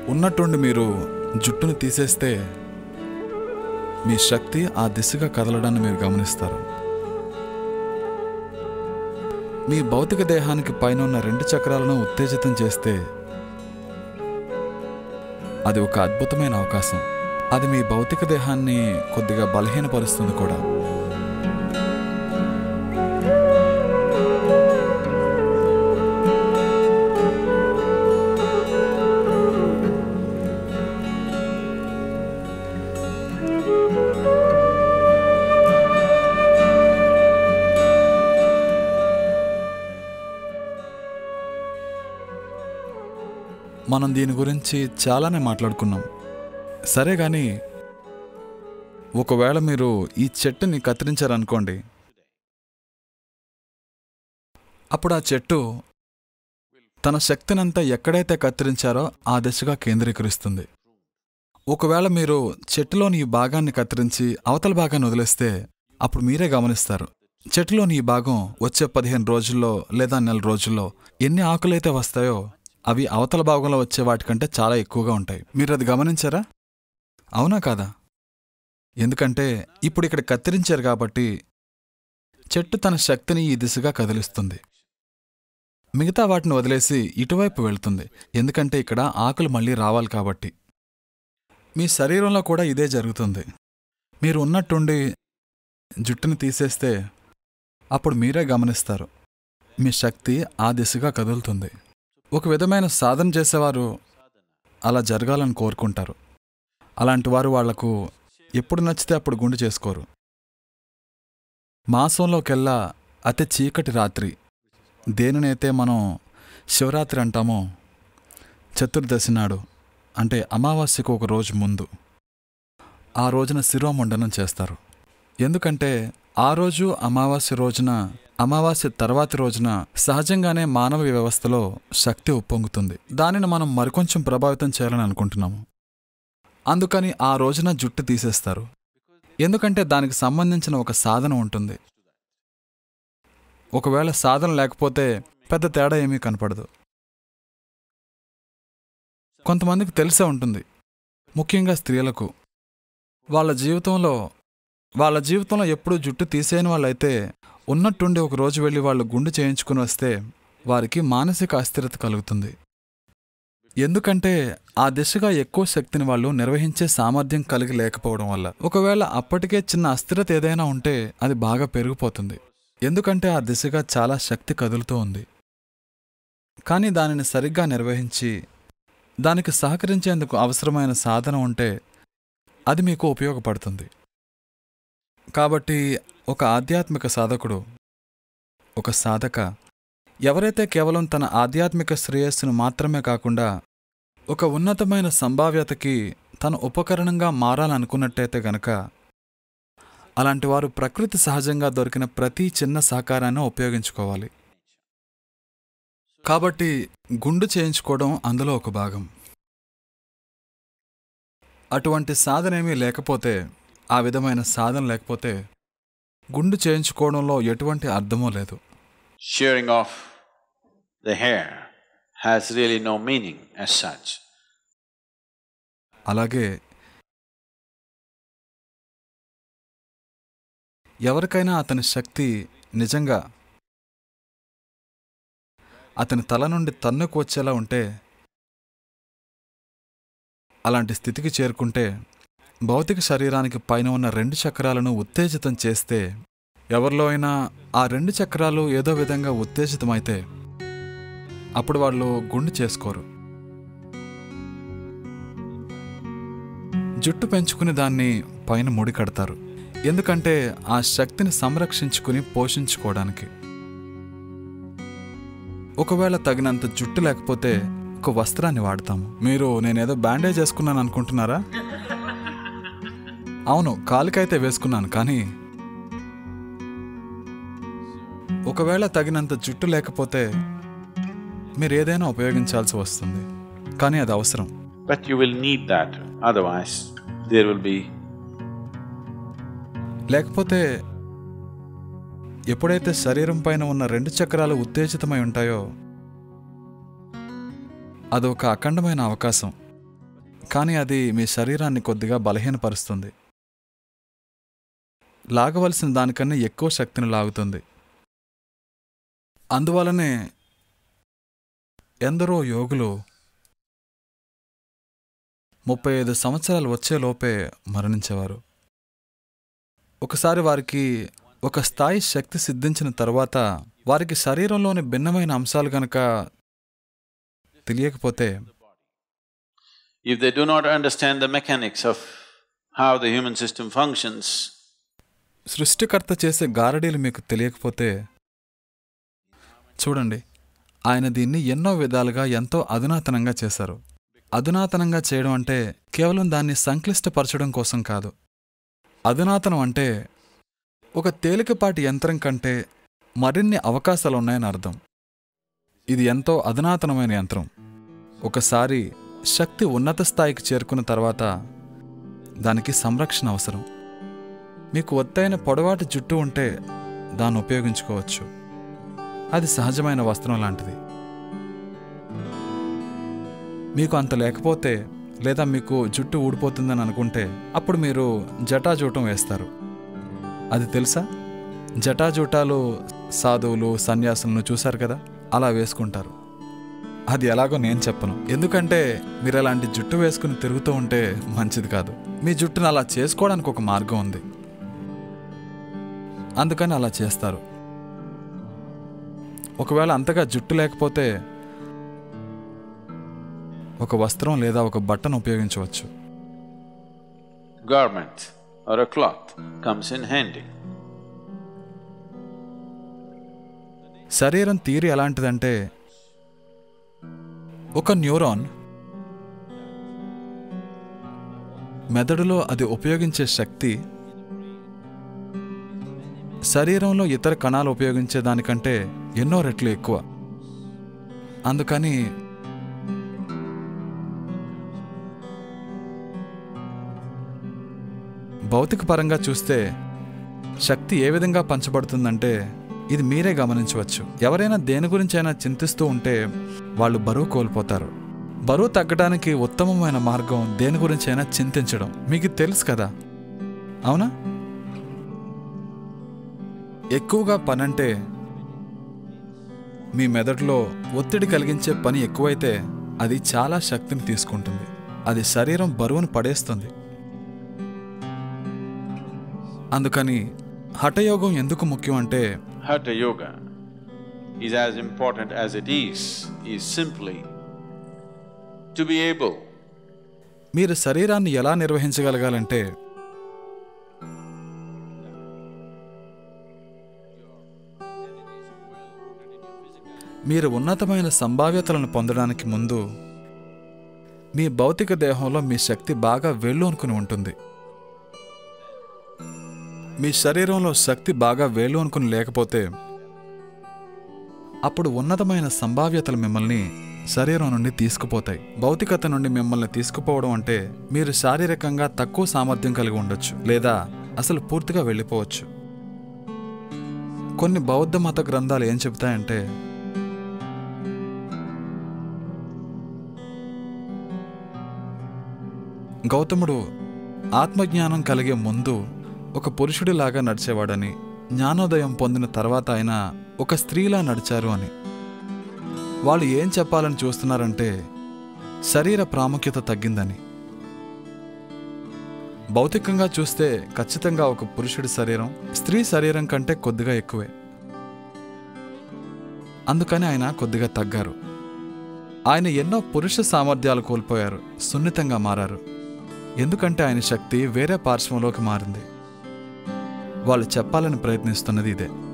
ఉన్నట్టుండి మీరు జుట్టును తీసేస్తే మీ శక్తి ఆ దిశగా కదలడాన్ని మీరు గమనిస్తారు మీ భౌతిక దేహానికి పైన ఉన్న రెండు చక్రాలను ఉత్తేజితం చేస్తే అది ఒక అద్భుతమైన అవకాశం అది మీ భౌతిక దేహాన్ని కొద్దిగా బలహీనపరుస్తుంది కూడా మనం దీని గురించి చాలానే మాట్లాడుకున్నాం సరే కానీ ఒకవేళ మీరు ఈ చెట్టుని కత్తిరించారనుకోండి అప్పుడు ఆ చెట్టు తన శక్తినంతా ఎక్కడైతే కత్తిరించారో ఆ దిశగా కేంద్రీకరిస్తుంది ఒకవేళ మీరు చెట్టులోని ఈ భాగాన్ని కత్తిరించి అవతల భాగాన్ని వదిలేస్తే అప్పుడు మీరే గమనిస్తారు చెట్టులోని ఈ భాగం వచ్చే పదిహేను రోజుల్లో లేదా నెల రోజుల్లో ఎన్ని ఆకులైతే వస్తాయో అవి అవతల భాగంలో వచ్చే వాటికంటే చాలా ఎక్కువగా ఉంటాయి మీరు అది గమనించారా అవునా కాదా ఎందుకంటే ఇప్పుడు ఇక్కడ కత్తిరించారు కాబట్టి చెట్టు తన శక్తిని ఈ దిశగా కదిలిస్తుంది మిగతా వాటిని వదిలేసి ఇటువైపు వెళ్తుంది ఎందుకంటే ఇక్కడ ఆకులు మళ్ళీ రావాలి కాబట్టి మీ శరీరంలో కూడా ఇదే జరుగుతుంది మీరు ఉన్నట్టుండి జుట్టుని తీసేస్తే అప్పుడు మీరే గమనిస్తారు మీ శక్తి ఆ దిశగా కదులుతుంది ఒక విధమైన సాధన చేసేవారు అలా జరగాలని కోరుకుంటారు అలాంటి వారు వాళ్లకు ఎప్పుడు నచ్చితే అప్పుడు గుండు చేసుకోరు మాసంలోకెల్లా అతి చీకటి రాత్రి దేనినైతే మనం శివరాత్రి అంటామో చతుర్దశి నాడు అంటే అమావాస్యకు ఒక రోజు ముందు ఆ రోజున శిరోమండనం చేస్తారు ఎందుకంటే ఆ రోజు అమావాస్య రోజున అమావాస్య తర్వాతి రోజున సహజంగానే మానవ వ్యవస్థలో శక్తి ఉప్పొంగుతుంది దానిని మనం మరికొంచెం ప్రభావితం చేయాలని అనుకుంటున్నాము అందుకని ఆ రోజున జుట్టు తీసేస్తారు ఎందుకంటే దానికి సంబంధించిన ఒక సాధన ఉంటుంది ఒకవేళ సాధన లేకపోతే పెద్ద తేడా ఏమీ కనపడదు కొంతమందికి తెలిసే ఉంటుంది ముఖ్యంగా స్త్రీలకు వాళ్ళ జీవితంలో వాళ్ళ జీవితంలో ఎప్పుడూ జుట్టు తీసేయని వాళ్ళైతే ఉన్నట్టుండి ఒక రోజు వెళ్ళి వాళ్ళు గుండు చేయించుకుని వస్తే వారికి మానసిక అస్థిరత కలుగుతుంది ఎందుకంటే ఆ దిశగా ఎక్కువ శక్తిని వాళ్ళు నిర్వహించే సామర్థ్యం కలిగి లేకపోవడం వల్ల ఒకవేళ అప్పటికే చిన్న అస్థిరత ఏదైనా ఉంటే అది బాగా పెరిగిపోతుంది ఎందుకంటే ఆ దిశగా చాలా శక్తి కదులుతూ ఉంది కానీ దానిని సరిగ్గా నిర్వహించి దానికి సహకరించేందుకు అవసరమైన సాధన ఉంటే అది మీకు ఉపయోగపడుతుంది కాబట్టి ఒక ఆధ్యాత్మిక సాధకుడు ఒక సాధక ఎవరైతే కేవలం తన ఆధ్యాత్మిక శ్రేయస్సును మాత్రమే కాకుండా ఒక ఉన్నతమైన సంభావ్యతకి తన ఉపకరణంగా మారాలనుకున్నట్టయితే గనక అలాంటి వారు ప్రకృతి సహజంగా దొరికిన ప్రతి చిన్న సహకారాన్ని ఉపయోగించుకోవాలి కాబట్టి గుండు చేయించుకోవడం అందులో ఒక భాగం అటువంటి సాధనేమీ లేకపోతే ఆ విధమైన సాధన లేకపోతే గుండు చేయించుకోవడంలో ఎటువంటి అర్థమూ లేదు Shearing off the hair has really no meaning as such. అలాగే ఎవరికైనా అతని శక్తి నిజంగా అతని తల నుండి తన్నుకు వచ్చేలా ఉంటే అలాంటి స్థితికి చేరుకుంటే భౌతిక శరీరానికి పైన ఉన్న రెండు చక్రాలను ఉత్తేజితం చేస్తే ఎవరిలో అయినా ఆ రెండు చక్రాలు ఏదో విధంగా ఉత్తేజితమైతే అప్పుడు వాళ్ళు గుండు చేసుకోరు జుట్టు పెంచుకుని దాన్ని పైన ముడి కడతారు ఎందుకంటే ఆ శక్తిని సంరక్షించుకుని పోషించుకోవడానికి ఒకవేళ తగినంత జుట్టు లేకపోతే ఒక వస్త్రాన్ని వాడతాము మీరు నేనేదో బ్యాండేజ్ వేసుకున్నాను అనుకుంటున్నారా అవును కాలుకైతే వేసుకున్నాను కానీ ఒకవేళ తగినంత జుట్టు లేకపోతే మీరు ఏదైనా ఉపయోగించాల్సి వస్తుంది కానీ అది అవసరం But you will need that, otherwise, there will be లేకపోతే ఎప్పుడైతే శరీరం పైన ఉన్న రెండు చక్రాలు ఉత్తేజితమై ఉంటాయో అదొక అఖండమైన అవకాశం కానీ అది మీ శరీరాన్ని కొద్దిగా బలహీనపరుస్తుంది లాగవలసిన దానికన్నా ఎక్కువ శక్తిని లాగుతుంది అందువలనే ఎందరో యోగులు ముప్పై ఐదు సంవత్సరాలు వచ్చేలోపే మరణించేవారు ఒకసారి వారికి ఒక స్థాయి శక్తి సిద్ధించిన తర్వాత వారికి శరీరంలోని భిన్నమైన అంశాలు గనక తెలియకపోతే If they do not understand the mechanics of how the human system functions, సృష్టికర్త చేసే గారడీలు మీకు తెలియకపోతే చూడండి ఆయన దీన్ని ఎన్నో విధాలుగా ఎంతో అధునాతనంగా చేశారు అధునాతనంగా చేయడం అంటే కేవలం దాన్ని సంక్లిష్టపరచడం కోసం కాదు అధునాతనం అంటే ఒక తేలికపాటి యంత్రం కంటే మరిన్ని అవకాశాలు ఉన్నాయని అర్థం ఇది ఎంతో అధునాతనమైన యంత్రం ఒకసారి శక్తి ఉన్నత స్థాయికి చేరుకున్న తర్వాత దానికి సంరక్షణ అవసరం మీకు ఒత్తైన పొడవాటి జుట్టు ఉంటే దాన్ని ఉపయోగించుకోవచ్చు అది సహజమైన వస్త్రం లాంటిది మీకు అంత లేకపోతే లేదా మీకు జుట్టు ఊడిపోతుందని అనుకుంటే అప్పుడు మీరు జటాజూటం వేస్తారు అది తెలుసా జటాజూటాలు సాధువులు సన్యాసులను చూశారు కదా అలా వేసుకుంటారు అది ఎలాగో నేను చెప్పను ఎందుకంటే మీరు అలాంటి జుట్టు వేసుకుని తిరుగుతూ ఉంటే మంచిది కాదు మీ జుట్టును అలా చేసుకోవడానికి ఒక మార్గం ఉంది అందుకని అలా చేస్తారు ఒకవేళ అంతగా జుట్టు లేకపోతే ఒక వస్త్రం లేదా ఒక బట్టను ఉపయోగించవచ్చు garment or a cloth comes in handy. శరీరం తీరి ఎలాంటిదంటే ఒక న్యూరాన్ మెదడులో అది ఉపయోగించే శక్తి శరీరంలో ఇతర కణాలు ఉపయోగించే దానికంటే ఎన్నో రెట్లు ఎక్కువ అందుకని భౌతిక పరంగా చూస్తే శక్తి ఏ విధంగా పంచబడుతుందంటే ఇది మీరే గమనించవచ్చు ఎవరైనా దేని గురించైనా చింతిస్తూ ఉంటే వాళ్ళు బరువు కోల్పోతారు బరువు తగ్గడానికి ఉత్తమమైన మార్గం దేని గురించైనా చింతించడం మీకు తెలుసు కదా అవునా ఎక్కువగా పనంటే మీ మెదడులో ఒత్తిడి కలిగించే పని ఎక్కువైతే అది చాలా శక్తిని తీసుకుంటుంది అది శరీరం బరువును పడేస్తుంది అందుకని హఠయోగం ఎందుకు ముఖ్యం అంటే Hatha yoga is as important as it is, is simply to be able మీరు శరీరాన్ని ఎలా నిర్వహించగలగాలంటే మీరు ఉన్నతమైన సంభావ్యతలను పొందడానికి ముందు మీ భౌతిక దేహంలో మీ శక్తి బాగా వేళ్ళు ఉంటుంది మీ శరీరంలో శక్తి బాగా వేళ్ళు అనుకుని లేకపోతే అప్పుడు ఉన్నతమైన సంభావ్యతలు మిమ్మల్ని శరీరం నుండి తీసుకుపోతాయి భౌతికత నుండి మిమ్మల్ని తీసుకుపోవడం అంటే మీరు శారీరకంగా తక్కువ సామర్థ్యం కలిగి ఉండొచ్చు లేదా అసలు పూర్తిగా వెళ్ళిపోవచ్చు కొన్ని బౌద్ధ మత గ్రంథాలు ఏం చెబుతాయంటే గౌతముడు ఆత్మజ్ఞానం కలిగే ముందు ఒక పురుషుడిలాగా నడిచేవాడని జ్ఞానోదయం పొందిన తర్వాత ఆయన ఒక స్త్రీలా నడిచారు అని వాళ్ళు ఏం చెప్పాలని చూస్తున్నారంటే శరీర ప్రాముఖ్యత తగ్గిందని భౌతికంగా చూస్తే ఖచ్చితంగా ఒక పురుషుడి శరీరం స్త్రీ శరీరం కంటే కొద్దిగా ఎక్కువే అందుకని ఆయన కొద్దిగా తగ్గారు ఆయన ఎన్నో పురుష సామర్థ్యాలు కోల్పోయారు సున్నితంగా మారారు ఎందుకంటే ఆయన శక్తి వేరే పార్శ్వంలోకి మారింది వాళ్ళు చెప్పాలని ప్రయత్నిస్తున్నది ఇదే